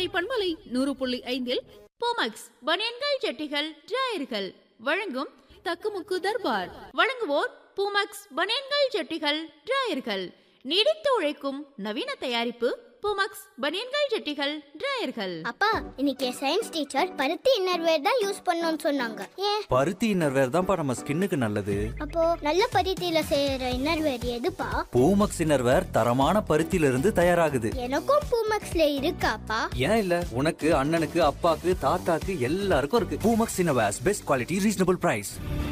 கோடை பண்பலை நூறு புள்ளி ஐந்தில் போமக்ஸ் பனியன்கள் ஜட்டிகள் டிராயர்கள் வழங்கும் தக்குமுக்கு தர்பார் வழங்குவோர் பூமக்ஸ் பனியன்கள் ஜட்டிகள் டிராயர்கள் நீடித்து உழைக்கும் நவீன தயாரிப்பு பூமக்ஸ் பனியன்கள் ஜட்டிகள் டிராயர்கள் அப்பா இன்னைக்கு சயின்ஸ் டீச்சர் பருத்தி இன்னர்வேர் தான் யூஸ் பண்ணணும்னு சொன்னாங்க ஏன் பருத்தி இன்னர்வேர் தான்ப்பா நம்ம ஸ்கின்னுக்கு நல்லது அப்போ நல்ல பருத்தியில செய்யற இன்னர்வேர் எதுப்பா பூமக்ஸ் இன்னர்வேர் தரமான பருத்தியில இருந்து தயாராகுது எனக்கும் பூமக்ஸ்ல இருக்காப்பா ஏன் இல்ல உனக்கு அண்ணனுக்கு அப்பாக்கு தாத்தாக்கு எல்லாருக்கும் இருக்கு Poomex innerwears best quality reasonable price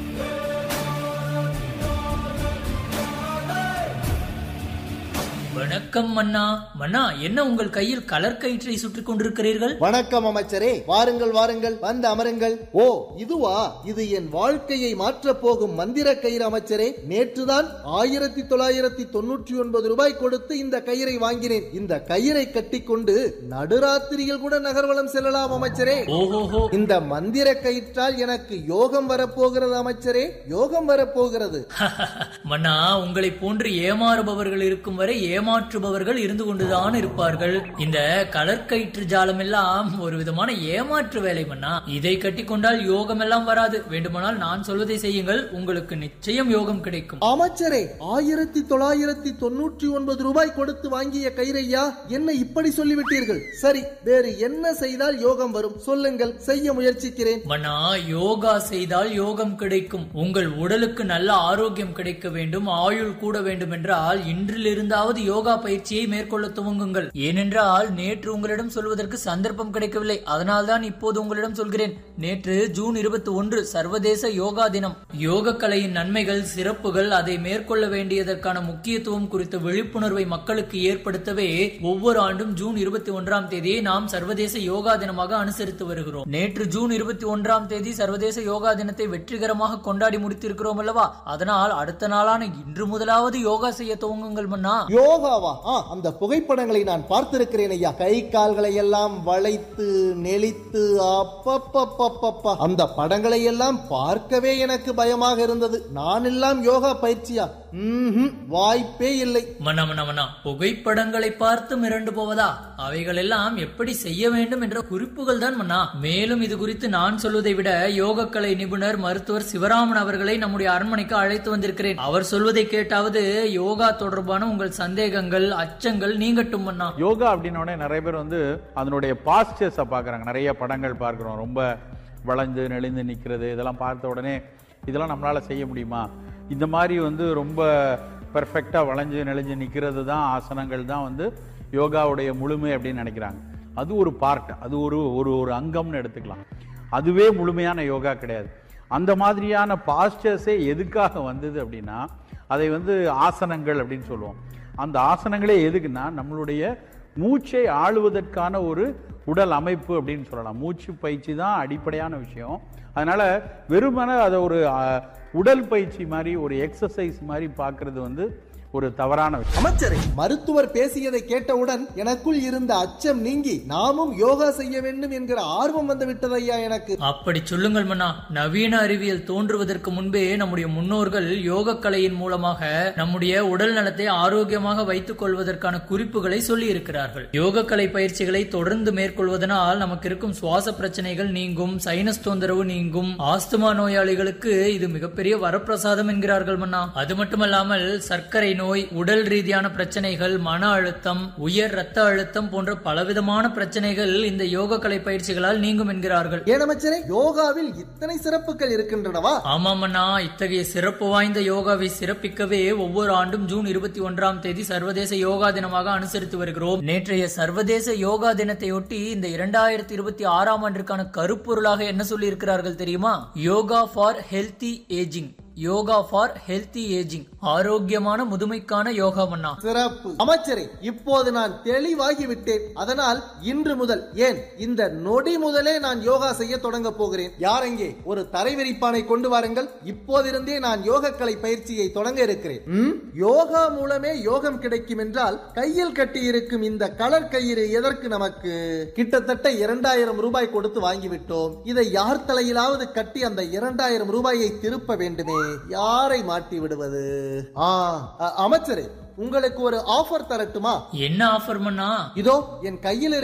வணக்கம் மன்னா மன்னா என்ன உங்கள் கையில் கலர் கயிற்றை சுற்றிக் கொண்டிருக்கிறீர்கள் வணக்கம் அமைச்சரே வாருங்கள் வாருங்கள் வந்து அமருங்கள் ஓ இதுவா இது என் வாழ்க்கையை மாற்றப் போகும் மந்திர கயிறு அமைச்சரே நேற்றுதான் ஆயிரத்தி தொள்ளாயிரத்தி தொண்ணூற்றி ஒன்பது ரூபாய் கொடுத்து இந்த கயிறை வாங்கினேன் இந்த கயிறை கட்டிக்கொண்டு நடுராத்திரியில் கூட நகர்வலம் செல்லலாம் அமைச்சரே ஓஹோஹோ இந்த மந்திர கயிற்றால் எனக்கு யோகம் வரப்போகிறது அமைச்சரே யோகம் வரப்போகிறது மன்னா உங்களை போன்று ஏமாறுபவர்கள் இருக்கும் வரை ஏமாற்றுபவர்கள் இருந்து கொண்டுதான் இருப்பார்கள் இந்த கலர் கயிற்று ஜாலம் எல்லாம் ஒரு விதமான ஏமாற்று வேலை மன்னா இதை கட்டிக்கொண்டால் யோகம் எல்லாம் வராது வேண்டுமானால் நான் சொல்வதை செய்யுங்கள் உங்களுக்கு நிச்சயம் யோகம் கிடைக்கும் அமைச்சரே ஆயிரத்தி தொள்ளாயிரத்தி தொண்ணூற்றி ஒன்பது ரூபாய் கொடுத்து வாங்கிய கயிறையா என்ன இப்படி சொல்லிவிட்டீர்கள் சரி வேறு என்ன செய்தால் யோகம் வரும் சொல்லுங்கள் செய்ய முயற்சிக்கிறேன் மன்னா யோகா செய்தால் யோகம் கிடைக்கும் உங்கள் உடலுக்கு நல்ல ஆரோக்கியம் கிடைக்க வேண்டும் ஆயுள் கூட வேண்டும் என்றால் இன்றிலிருந்தாவது யோகா பயிற்சியை மேற்கொள்ள துவங்குங்கள் ஏனென்றால் நேற்று உங்களிடம் சொல்வதற்கு சந்தர்ப்பம் கிடைக்கவில்லை அதனால்தான் இப்போது உங்களிடம் சொல்கிறேன் நேற்று ஜூன் இருபத்தி ஒன்று சர்வதேச யோகா தினம் யோக கலையின் நன்மைகள் சிறப்புகள் அதை மேற்கொள்ள வேண்டியதற்கான முக்கியத்துவம் குறித்த விழிப்புணர்வை மக்களுக்கு ஏற்படுத்தவே ஒவ்வொரு ஆண்டும் ஜூன் இருபத்தி ஒன்றாம் தேதியை நாம் சர்வதேச யோகா தினமாக அனுசரித்து வருகிறோம் நேற்று ஜூன் இருபத்தி ஒன்றாம் தேதி சர்வதேச யோகா தினத்தை வெற்றிகரமாக கொண்டாடி முடித்திருக்கிறோம் அல்லவா அதனால் அடுத்த நாளான இன்று முதலாவது யோகா செய்ய துவங்குங்கள் மன்னா யோகாவா ஆ அந்த புகைப்படங்களை நான் பார்த்திருக்கிறேன் ஐயா கை கால்களை எல்லாம் வளைத்து நெளித்து அப்பப்பப்பப்பப்பா அந்த படங்களை எல்லாம் பார்க்கவே எனக்கு பயமாக இருந்தது நான் எல்லாம் யோகா பயிற்சியா ம்ஹும், வாய்ப்பே இல்லை மன்னா மன்னா மன்னா புகைப்படங்களை பார்த்து மிரண்டு போவதா அவைகள் எல்லாம் எப்படி செய்ய வேண்டும் என்ற குறிப்புகள் தான் மன்னா மேலும் இது குறித்து நான் சொல்வதை விட யோகக்கலை நிபுணர் மருத்துவர் சிவராமன் அவர்களை நம்முடைய அரண்மனைக்கு அழைத்து வந்திருக்கிறேன் அவர் சொல்வதை கேட்டாவது யோகா தொடர்பான உங்கள் சந்தேகங்கள் அச்சங்கள் நீங்கட்டும் மன்னா யோகா அப்படின்ன உடனே நிறைய பேர் வந்து அதனுடைய பாஸ்டர்ஸை பார்க்குறாங்க நிறைய படங்கள் பார்க்குறோம் ரொம்ப வளைஞ்சு நெளிந்து நிற்கிறது இதெல்லாம் பார்த்த உடனே இதெல்லாம் நம்மளால் செய்ய முடியுமா இந்த மாதிரி வந்து ரொம்ப பெர்ஃபெக்டாக வளைஞ்சு நெளிஞ்சு நிற்கிறது தான் ஆசனங்கள் தான் வந்து யோகாவுடைய முழுமை அப்படின்னு நினைக்கிறாங்க அது ஒரு பார்ட் அது ஒரு ஒரு ஒரு அங்கம்னு எடுத்துக்கலாம் அதுவே முழுமையான யோகா கிடையாது அந்த மாதிரியான பாஸ்டர்ஸே எதுக்காக வந்தது அப்படின்னா அதை வந்து ஆசனங்கள் அப்படின்னு சொல்லுவோம் அந்த ஆசனங்களே எதுக்குன்னா நம்மளுடைய மூச்சை ஆளுவதற்கான ஒரு உடல் அமைப்பு அப்படின்னு சொல்லலாம் மூச்சு பயிற்சி தான் அடிப்படையான விஷயம் அதனால வெறுமனே அதை ஒரு அஹ், உடல் பயிற்சி மாதிரி ஒரு எக்ஸசைஸ் மாதிரி பார்க்கிறது வந்து ஒரு தவறான விஷயம் அமைச்சரே மருத்துவர் பேசியதை கேட்டவுடன் எனக்குள் இருந்த அச்சம் நீங்கி நாமும் யோகா செய்ய வேண்டும் என்கிற ஆர்வம் வந்து விட்டது ஐயா எனக்கு அப்படி சொல்லுங்கள் மன்னா நவீன அறிவியல் தோன்றுவதற்கு முன்பே நம்முடைய முன்னோர்கள் யோக கலையின் மூலமாக நம்முடைய உடல் நலத்தை ஆரோக்கியமாக வைத்துக் கொள்வதற்கான குறிப்புகளை சொல்லி இருக்கிறார்கள் யோக கலை பயிற்சிகளை தொடர்ந்து மேற்கொள்வதனால் நமக்கு இருக்கும் சுவாச பிரச்சனைகள் நீங்கும் சைனஸ் தொந்தரவு நீங்கும் ஆஸ்துமா நோயாளிகளுக்கு இது மிகப்பெரிய வரப்பிரசாதம் என்கிறார்கள் மன்னா அது மட்டுமல்லாமல் சர்க்கரை நோய் உடல் ரீதியான பிரச்சனைகள் மன அழுத்தம் உயர் ரத்த அழுத்தம் போன்ற பலவிதமான பிரச்சனைகள் இந்த யோக கலை பயிற்சிகளால் நீங்கும் என்கிறார்கள் ஏன் அமைச்சரே யோகாவில் இத்தனை சிறப்புகள் இருக்கின்றனவா ஆமாமண்ணா இத்தகைய சிறப்பு வாய்ந்த யோகாவை சிறப்பிக்கவே ஒவ்வொரு ஆண்டும் ஜூன் இருபத்தி ஒன்றாம் தேதி சர்வதேச யோகா தினமாக அனுசரித்து வருகிறோம் நேற்றைய சர்வதேச யோகா தினத்தையொட்டி இந்த இரண்டாயிரத்தி இருபத்தி ஆறாம் ஆண்டிற்கான கருப்பொருளாக என்ன சொல்லி இருக்கிறார்கள் தெரியுமா yoga for healthy ageing yoga for healthy ageing ஆரோக்கியமான முதுமைக்கான யோகா மன்னா சிறப்பு அமைச்சரே இப்போது நான் தெளிவாகி விட்டேன் அதனால் இன்று முதல் ஏன் இந்த நொடி முதலே நான் யோகா செய்ய தொடங்க போகிறேன் யார் எங்கே ஒரு தரை விரிப்பானை கொண்டு வாருங்கள் இப்போதிருந்தே நான் யோக கலை பயிற்சியை தொடங்க இருக்கிறேன் ம்? யோகா மூலமே யோகம் கிடைக்கும் என்றால் கையில் கட்டி இருக்கும் இந்த கலர் கயிறு எதற்கு நமக்கு கிட்டத்தட்ட இரண்டாயிரம் ரூபாய் கொடுத்து வாங்கிவிட்டோம் இதை யார் தலையிலாவது கட்டி அந்த இரண்டாயிரம் ரூபாயை திருப்ப வேண்டுமே யாரை மாட்டி விடுவது ஆ அ- அமைச்சரே உங்களுக்கு ஒரு ஆஃபர் தரட்டுமா என்ன ஆஃபர் மன்னா இதோ என் கையில்